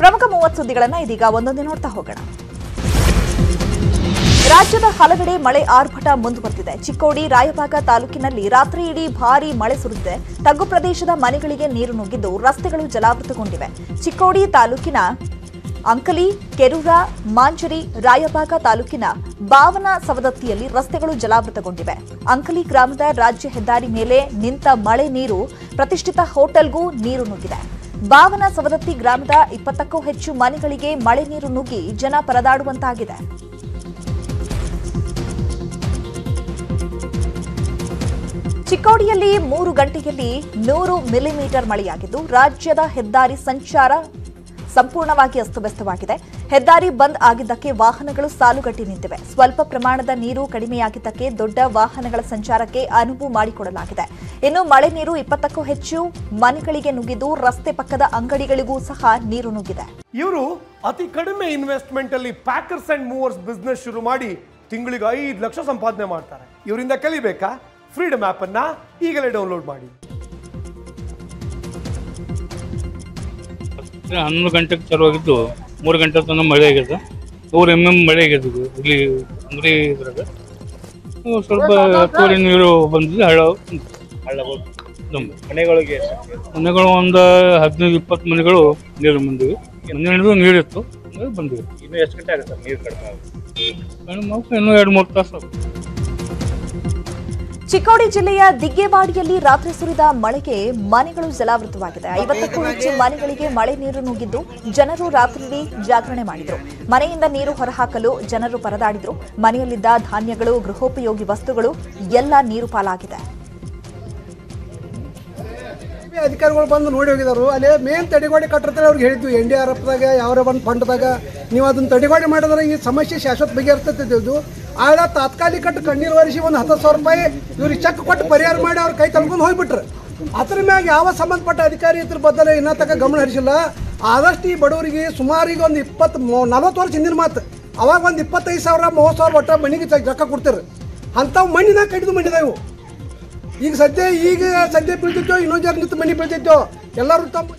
ಪ್ರಮುಖ ಮೂವತ್ತು ಸುದ್ದಿಗಳನ್ನ ಇದೀಗ ಒಂದೊಂದೇ ನೋಡ್ತಾ ಹೋಗೋಣ ರಾಜ್ಯದ ಹಲವೆಡೆ ಮಳೆ ಆರ್ಭಟ ಮುಂದುವರೆದಿದೆ ಚಿಕ್ಕೋಡಿ ರಾಯಬಾಗ ತಾಲೂಕಿನಲ್ಲಿ ರಾತ್ರಿ ಇಡೀ ಭಾರೀ ಮಳೆ ಸುರಿದಿದೆ ತಗ್ಗು ಪ್ರದೇಶದ ಮನೆಗಳಿಗೆ ನೀರು ನುಗ್ಗಿದ್ದು ರಸ್ತೆಗಳು ಜಲಾವೃತಗೊಂಡಿವೆ ಚಿಕ್ಕೋಡಿ ತಾಲೂಕಿನ ಅಂಕಲಿ ಕೆರೂರ ಮಾಂಜರಿ ರಾಯಬಾಗ ತಾಲೂಕಿನ ಬಾವನ ಸವದತ್ತಿಯಲ್ಲಿ ರಸ್ತೆಗಳು ಜಲಾವೃತಗೊಂಡಿವೆ ಅಂಕಲಿ ಗ್ರಾಮದ ರಾಜ್ಯ ಹೆದ್ದಾರಿ ಮೇಲೆ ನಿಂತ ಮಳೆ ನೀರು ಪ್ರತಿಷ್ಠಿತ ಹೋಟೆಲ್ಗೂ ನೀರು ನುಗ್ಗಿದೆ ಬಾವನ ಸವದತ್ತಿ ಗ್ರಾಮದ ಇಪ್ಪತ್ತಕ್ಕೂ ಹೆಚ್ಚು ಮನೆಗಳಿಗೆ ಮಳೆ ನೀರು ನುಗ್ಗಿ ಜನ ಪರದಾಡುವಂತಾಗಿದೆ ಚಿಕ್ಕೋಡಿಯಲ್ಲಿ ಮೂರು ಗಂಟೆಯಲ್ಲಿ ನೂರು ಮಿಲಿಮೀಟರ್ ಮಳೆಯಾಗಿದ್ದು ರಾಜ್ಯದ ಹೆದ್ದಾರಿ ಸಂಚಾರ ಸಂಪೂರ್ಣವಾಗಿ ಅಸ್ತವ್ಯಸ್ತವಾಗಿದೆ ಹೆದ್ದಾರಿ ಬಂದ್ ಆಗಿದ್ದಕ್ಕೆ ವಾಹನಗಳು ಸಾಲುಗಟ್ಟಿ ನಿಂತಿವೆ ಸ್ವಲ್ಪ ಪ್ರಮಾಣದ ನೀರು ಕಡಿಮೆಯಾಗಿದ್ದಕ್ಕೆ ದೊಡ್ಡ ವಾಹನಗಳ ಸಂಚಾರಕ್ಕೆ ಅನುವು ಮಾಡಿಕೊಡಲಾಗಿದೆ ಇನ್ನು ಮಳೆ ನೀರು ಇಪ್ಪತ್ತಕ್ಕೂ ಹೆಚ್ಚು ಮನೆಗಳಿಗೆ ನುಗ್ಗಿದ್ದು ರಸ್ತೆ ಪಕ್ಕದ ಅಂಗಡಿಗಳಿಗೂ ಸಹ ನೀರು ನುಗ್ಗಿದೆ ಇವರು ಅತಿ ಕಡಿಮೆ ಇನ್ವೆಸ್ಟ್ಮೆಂಟ್ ಅಲ್ಲಿ ಪ್ಯಾಕರ್ಸ್ ಅಂಡ್ ಮೂವರ್ಸ್ ಬಿಸ್ನೆಸ್ ಶುರು ಮಾಡಿ ತಿಂಗಳಿಗೆ ಐದು ಲಕ್ಷ ಸಂಪಾದನೆ ಮಾಡ್ತಾರೆ ಇವರಿಂದ ಕಲಿಬೇಕಾ ಫ್ರೀಡಮ್ ಆಪ್ ಅನ್ನ ಈಗಲೇ ಡೌನ್ಲೋಡ್ ಮಾಡಿ ಹನ್ನೊಂದು ಗಂಟೆಗೆ ಚಾಲು ಆಗಿದ್ದು ಮೂರು ಗಂಟೆ ತನಕ ಮಳೆ ಆಗ್ಯದ ನೂರು ಎಮ್ ಎಮ್ ಮಳೆ ಆಗ್ಯದ ಇದು ಇಲ್ಲಿ ಅಂಗಡಿ ಇದ್ರಾಗ ಇವು ಸ್ವಲ್ಪ ಹತ್ತುವರೆ ನೀರು ಬಂದಿದೆ ಹಳ್ಳ ಹಳ್ಳಗಳು ತುಂಬ ಮನೆಗಳಿಗೆ ಮನೆಗಳು ಒಂದು ಹದಿನೈದು ಇಪ್ಪತ್ತು ಮನೆಗಳು ನೀರು ಬಂದಿವೆ ಮನೆ ನೀರಿತ್ತು ಹಂಗಾಗಿ ಬಂದಿವೆ ಇನ್ನು ಎಷ್ಟು ಗಂಟೆ ಆಗುತ್ತೆ ನೀರು ಕಡಿಮೆ ಆಗುತ್ತೆ ಕಡಿಮೆ ಮಾಡ್ಕೊ ಇನ್ನೂ ಎರಡು ಮೂರು ತಾಸು ಚಿಕ್ಕೋಡಿ ಜಿಲ್ಲೆಯ ದಿಗ್ಗೇವಾಡಿಯಲ್ಲಿ ರಾತ್ರಿ ಸುರಿದ ಮಳೆಗೆ ಮನೆಗಳು ಜಲಾವೃತವಾಗಿದೆ ಐವತ್ತಕ್ಕೂ ಹೆಚ್ಚು ಮನೆಗಳಿಗೆ ಮಳೆ ನೀರು ನುಗ್ಗಿದ್ದು ಜನರು ರಾತ್ರಿಯಿಡೀ ಜಾಗರಣೆ ಮಾಡಿದರು ಮನೆಯಿಂದ ನೀರು ಹೊರಹಾಕಲು ಜನರು ಪರದಾಡಿದ್ರು ಮನೆಯಲ್ಲಿದ್ದ ಧಾನ್ಯಗಳು ಗೃಹೋಪಯೋಗಿ ವಸ್ತುಗಳು ಎಲ್ಲ ನೀರು ಪಾಲಾಗಿದೆ ಅಧಿಕಾರಿಗಳು ಬಂದು ನೋಡಿ ಹೋಗಿದಾರು ಅಲ್ಲಿ ಮೇನ್ ತಡೆಗೋಡೆ ಕಟ್ಟಿರ್ತಾರೆ ಅವ್ರಿಗೆ ಹೇಳಿದ್ವಿ ಎನ್ ಡಿ ಆರ್ ಎಫ್ದಾಗ ಯಾವ ಒಂದು ಫಂಡ್ದಾಗ ನೀವು ಅದನ್ನ ತಡೆಗೋಡೆ ಮಾಡಿದ್ರೆ ಈ ಸಮಸ್ಯೆ ಶಾಶ್ವತ ಬಗೆಹರ್ತೈತಿದ್ದು ಆಳ ತಾತ್ಕಾಲಿಕ ಕಟ್ಟು ಕಣ್ಣೀರು ಒರೆಸಿ ಒಂದು ಹತ್ತು ಸಾವಿರ ರೂಪಾಯಿ ಇವ್ರಿಗೆ ಚೆಕ್ ಕೊಟ್ಟು ಪರಿಹಾರ ಮಾಡಿ ಅವ್ರ ಕೈ ತಳ್ಕೊಂಡು ಹೋಗ್ಬಿಟ್ರು ಅದ್ರ ಮ್ಯಾಗ ಯಾವ ಸಂಬಂಧಪಟ್ಟ ಅಧಿಕಾರಿ ಇದ್ರ ಬದಲು ಇನ್ನೂ ತನಕ ಗಮನ ಹರಿಸಿಲ್ಲ ಆದಷ್ಟು ಈ ಬಡವರಿಗೆ ಸುಮಾರು ಈಗ ಒಂದು ಇಪ್ಪತ್ತು ನಲ್ವತ್ತು ವರ್ಷ ಹಿಂದಿನ ಮಾತು ಅವಾಗ ಒಂದು ಇಪ್ಪತ್ತೈದು ಸಾವಿರ ಮೂವತ್ತು ಸಾವಿರ ಒಟ್ಟ ಮನೆಗೆ ರೊಕ್ಕ ಕೊಡ್ತಾರೆ ಅಂಥವು ಮಣ್ಣಿನಾಗ ಕಡಿದು ಮಣ್ಣಿದಾವು ಈಗ ಸದ್ಯ ಈಗ ಸದ್ಯ ಬೀಳ್ತಿದ್ದೋ ಇನ್ನೊಂದು ಜನ ನಿಂತು ಮನೆ ಬೀಳ್ತಿದ್ದೋ ಎಲ್ಲರೂ ತಮ್ಮ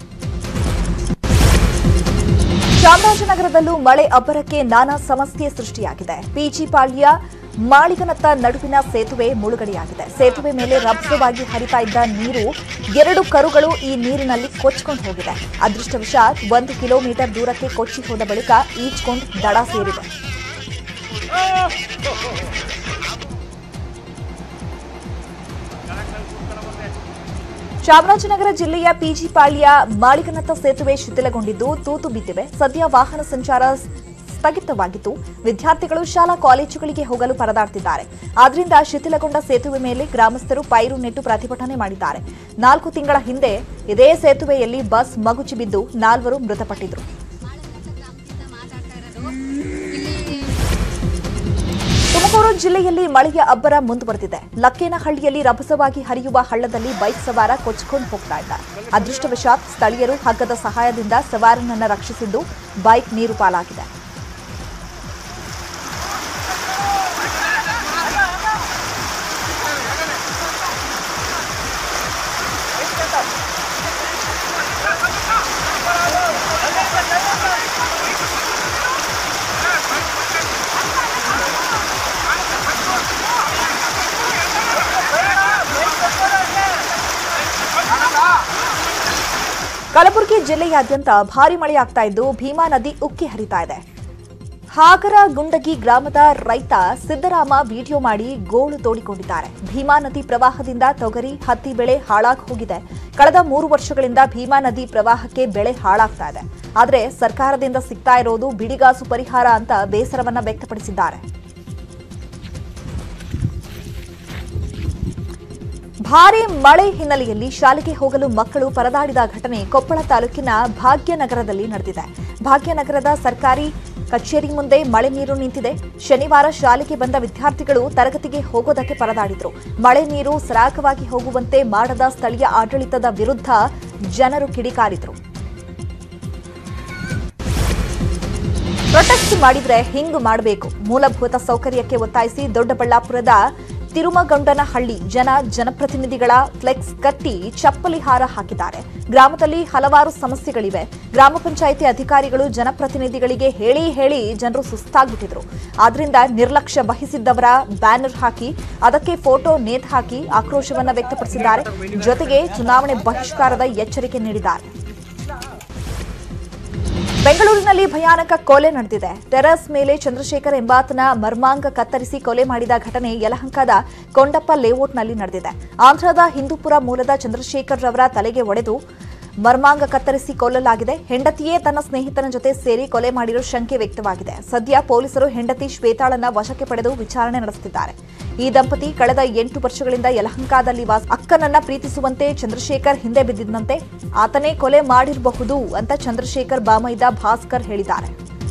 ಚಾಮರಾಜನಗರದಲ್ಲೂ ಮಳೆ ಅಬ್ಬರಕ್ಕೆ ನಾನಾ ಸಮಸ್ಯೆ ಸೃಷ್ಟಿಯಾಗಿದೆ ಪಿಜಿ ಪಾಳ್ಯ ಮಾಳಿಗನತ್ತ ನಡುವಿನ ಸೇತುವೆ ಮುಳುಗಡೆಯಾಗಿದೆ ಸೇತುವೆ ಮೇಲೆ ರಭಸವಾಗಿ ಹರಿತಾ ಇದ್ದ ನೀರು ಎರಡು ಕರುಗಳು ಈ ನೀರಿನಲ್ಲಿ ಕೊಚ್ಕೊಂಡು ಹೋಗಿದೆ ಅದೃಷ್ಟವಶಾತ್ ಒಂದು ಕಿಲೋಮೀಟರ್ ದೂರಕ್ಕೆ ಕೊಚ್ಚಿ ಹೋದ ಬಳಿಕ ಈಜ್ಕೊಂಡು ದಡ ಸೇರಿದೆ ಚಾಮರಾಜನಗರ ಜಿಲ್ಲೆಯ ಪಿಜಿ ಪಾಳ್ಯ ಮಾಳಿಗನತ್ತ ಸೇತುವೆ ಶಿಥಿಲಗೊಂಡಿದ್ದು ತೂತು ಬಿದ್ದಿವೆ ಸದ್ಯ ವಾಹನ ಸಂಚಾರ ಸ್ಥಗಿತವಾಗಿದ್ದು ವಿದ್ಯಾರ್ಥಿಗಳು ಶಾಲಾ ಕಾಲೇಜುಗಳಿಗೆ ಹೋಗಲು ಪರದಾಡ್ತಿದ್ದಾರೆ ಆದ್ರಿಂದ ಶಿಥಿಲಗೊಂಡ ಸೇತುವೆ ಮೇಲೆ ಗ್ರಾಮಸ್ಥರು ಪೈರು ನೆಟ್ಟು ಪ್ರತಿಭಟನೆ ಮಾಡಿದ್ದಾರೆ ನಾಲ್ಕು ತಿಂಗಳ ಹಿಂದೆ ಇದೇ ಸೇತುವೆಯಲ್ಲಿ ಬಸ್ ಮಗುಚಿ ಬಿದ್ದು ನಾಲ್ವರು ಮೃತಪಟ್ಟಿದ್ರು ತುಮಕೂರು ಜಿಲ್ಲೆಯಲ್ಲಿ ಮಳೆಯ ಅಬ್ಬರ ಮುಂದುವರೆದಿದೆ ಲಕ್ಕೇನಹಳ್ಳಿಯಲ್ಲಿ ರಭಸವಾಗಿ ಹರಿಯುವ ಹಳ್ಳದಲ್ಲಿ ಬೈಕ್ ಸವಾರ ಕೊಚ್ಚಿಕೊಂಡು ಹೋಗ್ತಾ ಇದ್ದ ಅದೃಷ್ಟವಶಾತ್ ಸ್ಥಳೀಯರು ಹಗ್ಗದ ಸಹಾಯದಿಂದ ಸವಾರನನ್ನ ರಕ್ಷಿಸಿದ್ದು ಬೈಕ್ ನೀರು ಪಾಲಾಗಿದೆ ಕಲಬುರಗಿ ಜಿಲ್ಲೆಯಾದ್ಯಂತ ಭಾರಿ ಮಳೆಯಾಗ್ತಾ ಇದ್ದು ಭೀಮಾ ನದಿ ಉಕ್ಕಿ ಹರಿತಾ ಇದೆ ಹಾಗರ ಗುಂಡಗಿ ಗ್ರಾಮದ ರೈತ ಸಿದ್ದರಾಮ ವಿಡಿಯೋ ಮಾಡಿ ಗೋಳು ತೋಡಿಕೊಂಡಿದ್ದಾರೆ ಭೀಮಾ ನದಿ ಪ್ರವಾಹದಿಂದ ತೊಗರಿ ಹತ್ತಿ ಬೆಳೆ ಹಾಳಾಗಿ ಹೋಗಿದೆ ಕಳೆದ ಮೂರು ವರ್ಷಗಳಿಂದ ಭೀಮಾ ನದಿ ಪ್ರವಾಹಕ್ಕೆ ಬೆಳೆ ಹಾಳಾಗ್ತಾ ಇದೆ ಆದರೆ ಸರ್ಕಾರದಿಂದ ಸಿಗ್ತಾ ಇರೋದು ಬಿಡಿಗಾಸು ಪರಿಹಾರ ಅಂತ ಬೇಸರವನ್ನ ವ್ಯಕ್ತಪಡಿಸಿದ್ದಾರೆ ಭಾರೀ ಮಳೆ ಹಿನ್ನೆಲೆಯಲ್ಲಿ ಶಾಲೆಗೆ ಹೋಗಲು ಮಕ್ಕಳು ಪರದಾಡಿದ ಘಟನೆ ಕೊಪ್ಪಳ ತಾಲೂಕಿನ ಭಾಗ್ಯನಗರದಲ್ಲಿ ನಡೆದಿದೆ ಭಾಗ್ಯನಗರದ ಸರ್ಕಾರಿ ಕಚೇರಿ ಮುಂದೆ ಮಳೆ ನೀರು ನಿಂತಿದೆ ಶನಿವಾರ ಶಾಲೆಗೆ ಬಂದ ವಿದ್ಯಾರ್ಥಿಗಳು ತರಗತಿಗೆ ಹೋಗೋದಕ್ಕೆ ಪರದಾಡಿದ್ರು ಮಳೆ ನೀರು ಸರಾಗವಾಗಿ ಹೋಗುವಂತೆ ಮಾಡದ ಸ್ಥಳೀಯ ಆಡಳಿತದ ವಿರುದ್ಧ ಜನರು ಕಿಡಿಕಾರಿದ್ರು ಪ್ರೊಟೆಸ್ಟ್ ಮಾಡಿದ್ರೆ ಹಿಂಗ್ ಮಾಡಬೇಕು ಮೂಲಭೂತ ಸೌಕರ್ಯಕ್ಕೆ ಒತ್ತಾಯಿಸಿ ದೊಡ್ಡಬಳ್ಳಾಪುರದ ತಿರುಮಗೊಂಡನಹಳ್ಳಿ ಜನ ಜನಪ್ರತಿನಿಧಿಗಳ ಫ್ಲೆಕ್ಸ್ ಕಟ್ಟಿ ಚಪ್ಪಲಿ ಹಾರ ಹಾಕಿದ್ದಾರೆ ಗ್ರಾಮದಲ್ಲಿ ಹಲವಾರು ಸಮಸ್ಯೆಗಳಿವೆ ಗ್ರಾಮ ಪಂಚಾಯಿತಿ ಅಧಿಕಾರಿಗಳು ಜನಪ್ರತಿನಿಧಿಗಳಿಗೆ ಹೇಳಿ ಹೇಳಿ ಜನರು ಸುಸ್ತಾಗ್ಬಿಟ್ಟಿದ್ರು ಆದ್ರಿಂದ ನಿರ್ಲಕ್ಷ್ಯ ವಹಿಸಿದ್ದವರ ಬ್ಯಾನರ್ ಹಾಕಿ ಅದಕ್ಕೆ ಫೋಟೋ ನೇತು ಹಾಕಿ ಆಕ್ರೋಶವನ್ನ ವ್ಯಕ್ತಪಡಿಸಿದ್ದಾರೆ ಜೊತೆಗೆ ಚುನಾವಣೆ ಬಹಿಷ್ಕಾರದ ಎಚ್ಚರಿಕೆ ನೀಡಿದ್ದಾರೆ ಬೆಂಗಳೂರಿನಲ್ಲಿ ಭಯಾನಕ ಕೊಲೆ ನಡೆದಿದೆ ಟೆರಸ್ ಮೇಲೆ ಚಂದ್ರಶೇಖರ್ ಎಂಬಾತನ ಮರ್ಮಾಂಗ ಕತ್ತರಿಸಿ ಕೊಲೆ ಮಾಡಿದ ಘಟನೆ ಯಲಹಂಕದ ಕೊಂಡಪ್ಪ ಲೇಔಟ್ನಲ್ಲಿ ನಡೆದಿದೆ ಆಂಧ್ರದ ಹಿಂದೂಪುರ ಮೂಲದ ಚಂದ್ರಶೇಖರ್ ರವರ ತಲೆಗೆ ಒಡೆದು ಮರ್ಮಾಂಗ ಕತ್ತರಿಸಿ ಕೊಲ್ಲಲಾಗಿದೆ ಹೆಂಡತಿಯೇ ತನ್ನ ಸ್ನೇಹಿತನ ಜೊತೆ ಸೇರಿ ಕೊಲೆ ಮಾಡಿರೋ ಶಂಕೆ ವ್ಯಕ್ತವಾಗಿದೆ ಸದ್ಯ ಪೊಲೀಸರು ಹೆಂಡತಿ ಶ್ವೇತಾಳನ್ನ ವಶಕ್ಕೆ ಪಡೆದು ವಿಚಾರಣೆ ನಡೆಸುತ್ತಿದ್ದಾರೆ ಈ ದಂಪತಿ ಕಳೆದ ಎಂಟು ವರ್ಷಗಳಿಂದ ಯಲಹಂಕದಲ್ಲಿ ವಾಸ ಅಕ್ಕನನ್ನ ಪ್ರೀತಿಸುವಂತೆ ಚಂದ್ರಶೇಖರ್ ಹಿಂದೆ ಬಿದ್ದಿದ್ದಂತೆ ಆತನೇ ಕೊಲೆ ಮಾಡಿರಬಹುದು ಅಂತ ಚಂದ್ರಶೇಖರ್ ಬಾಮೈದ ಭಾಸ್ಕರ್ ಹೇಳಿದ್ದಾರೆ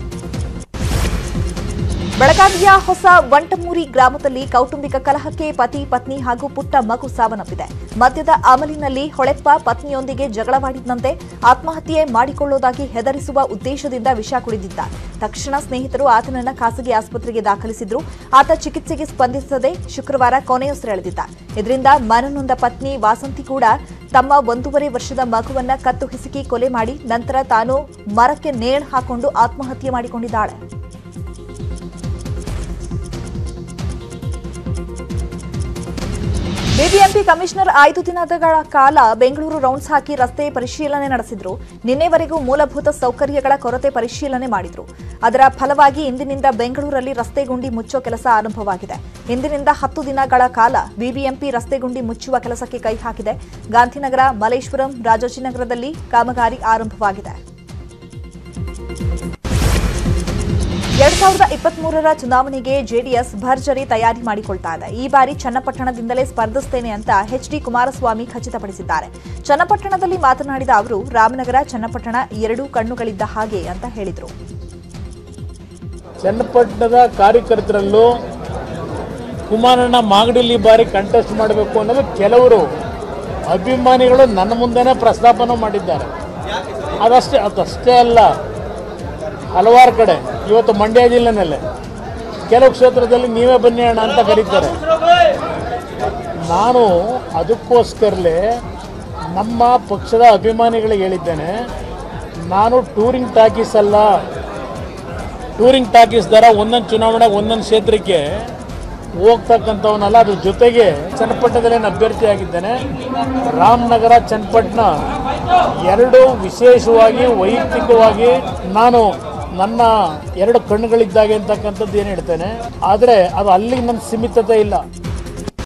ಬೆಳಗಾವಿಯ ಹೊಸ ವಂಟಮೂರಿ ಗ್ರಾಮದಲ್ಲಿ ಕೌಟುಂಬಿಕ ಕಲಹಕ್ಕೆ ಪತಿ ಪತ್ನಿ ಹಾಗೂ ಪುಟ್ಟ ಮಗು ಸಾವನ್ನಪ್ಪಿದೆ ಮದ್ಯದ ಅಮಲಿನಲ್ಲಿ ಹೊಳೆಪ್ಪ ಪತ್ನಿಯೊಂದಿಗೆ ಜಗಳವಾಡಿದಂತೆ ಆತ್ಮಹತ್ಯೆ ಮಾಡಿಕೊಳ್ಳುವುದಾಗಿ ಹೆದರಿಸುವ ಉದ್ದೇಶದಿಂದ ವಿಷ ಕುಡಿದಿದ್ದ ತಕ್ಷಣ ಸ್ನೇಹಿತರು ಆತನನ್ನ ಖಾಸಗಿ ಆಸ್ಪತ್ರೆಗೆ ದಾಖಲಿಸಿದ್ರು ಆತ ಚಿಕಿತ್ಸೆಗೆ ಸ್ಪಂದಿಸದೆ ಶುಕ್ರವಾರ ಕೊನೆಯುಸಿರೆಳೆದಿದ್ದ ಇದರಿಂದ ಮನನೊಂದ ಪತ್ನಿ ವಾಸಂತಿ ಕೂಡ ತಮ್ಮ ಒಂದೂವರೆ ವರ್ಷದ ಮಗುವನ್ನ ಕತ್ತು ಹಿಸುಕಿ ಕೊಲೆ ಮಾಡಿ ನಂತರ ತಾನು ಮರಕ್ಕೆ ನೇಣು ಹಾಕೊಂಡು ಆತ್ಮಹತ್ಯೆ ಮಾಡಿಕೊಂಡಿದ್ದಾಳೆ ಬಿಬಿಎಂಪಿ ಕಮಿಷನರ್ ಐದು ದಿನಗಳ ಕಾಲ ಬೆಂಗಳೂರು ರೌಂಡ್ಸ್ ಹಾಕಿ ರಸ್ತೆ ಪರಿಶೀಲನೆ ನಡೆಸಿದ್ರು ನಿನ್ನೆವರೆಗೂ ಮೂಲಭೂತ ಸೌಕರ್ಯಗಳ ಕೊರತೆ ಪರಿಶೀಲನೆ ಮಾಡಿದ್ರು ಅದರ ಫಲವಾಗಿ ಇಂದಿನಿಂದ ಬೆಂಗಳೂರಲ್ಲಿ ರಸ್ತೆ ಗುಂಡಿ ಮುಚ್ಚೋ ಕೆಲಸ ಆರಂಭವಾಗಿದೆ ಇಂದಿನಿಂದ ಹತ್ತು ದಿನಗಳ ಕಾಲ ಬಿಬಿಎಂಪಿ ರಸ್ತೆ ಗುಂಡಿ ಮುಚ್ಚುವ ಕೆಲಸಕ್ಕೆ ಕೈ ಹಾಕಿದೆ ಗಾಂಧಿನಗರ ಮಲೇಶ್ವರಂ ರಾಜಾಜಿನಗರದಲ್ಲಿ ಕಾಮಗಾರಿ ಆರಂಭವಾಗಿದೆ ಎರಡ್ ಸಾವಿರದ ಇಪ್ಪತ್ಮೂರರ ಚುನಾವಣೆಗೆ ಜೆಡಿಎಸ್ ಭರ್ಜರಿ ತಯಾರಿ ಮಾಡಿಕೊಳ್ತಾ ಇದೆ ಈ ಬಾರಿ ಚನ್ನಪಟ್ಟಣದಿಂದಲೇ ಸ್ಪರ್ಧಿಸುತ್ತೇನೆ ಅಂತ ಎಚ್ ಡಿ ಕುಮಾರಸ್ವಾಮಿ ಖಚಿತಪಡಿಸಿದ್ದಾರೆ ಚನ್ನಪಟ್ಟಣದಲ್ಲಿ ಮಾತನಾಡಿದ ಅವರು ರಾಮನಗರ ಚನ್ನಪಟ್ಟಣ ಎರಡೂ ಕಣ್ಣುಗಳಿದ್ದ ಹಾಗೆ ಅಂತ ಹೇಳಿದರು ಚನ್ನಪಟ್ಟಣದ ಕಾರ್ಯಕರ್ತರಲ್ಲೂ ಕುಮಾರಣ್ಣ ಮಾಗಡಿಲಿ ಬಾರಿ ಕಂಟೆಸ್ಟ್ ಮಾಡಬೇಕು ಅನ್ನೋದು ಕೆಲವರು ಅಭಿಮಾನಿಗಳು ನನ್ನ ಮುಂದೆನೇ ಪ್ರಸ್ತಾಪನ ಮಾಡಿದ್ದಾರೆ ಅದಷ್ಟೇ ಅದಷ್ಟೇ ಅಲ್ಲ ಹಲವಾರು ಕಡೆ ಇವತ್ತು ಮಂಡ್ಯ ಜಿಲ್ಲೆನಲ್ಲೇ ಕೆಲವು ಕ್ಷೇತ್ರದಲ್ಲಿ ನೀವೇ ಬನ್ನಿ ಅಣ್ಣ ಅಂತ ಕರೀತಾರೆ ನಾನು ಅದಕ್ಕೋಸ್ಕರಲೇ ನಮ್ಮ ಪಕ್ಷದ ಅಭಿಮಾನಿಗಳಿಗೆ ಹೇಳಿದ್ದೇನೆ ನಾನು ಟೂರಿಂಗ್ ಟಾಕೀಸ್ ಅಲ್ಲ ಟೂರಿಂಗ್ ಟಾಕೀಸ್ ದರ ಒಂದೊಂದು ಚುನಾವಣೆಗೆ ಒಂದೊಂದು ಕ್ಷೇತ್ರಕ್ಕೆ ಹೋಗ್ತಕ್ಕಂಥವನಲ್ಲ ಅದ್ರ ಜೊತೆಗೆ ಚನ್ನಪಟ್ಟಣದಲ್ಲಿ ನಾನು ಅಭ್ಯರ್ಥಿಯಾಗಿದ್ದೇನೆ ರಾಮನಗರ ಚನ್ನಪಟ್ಟಣ ಎರಡು ವಿಶೇಷವಾಗಿ ವೈಯಕ್ತಿಕವಾಗಿ ನಾನು ನನ್ನ ಎರಡು ಕಣ್ಣುಗಳಿದ್ದಾಗೆ ಅಂತಕ್ಕಂಥದ್ದು ಏನು ಹೇಳ್ತೇನೆ ಆದರೆ ಅದು ಅಲ್ಲಿಗೆ ನನ್ನ ಸೀಮಿತತೆ ಇಲ್ಲ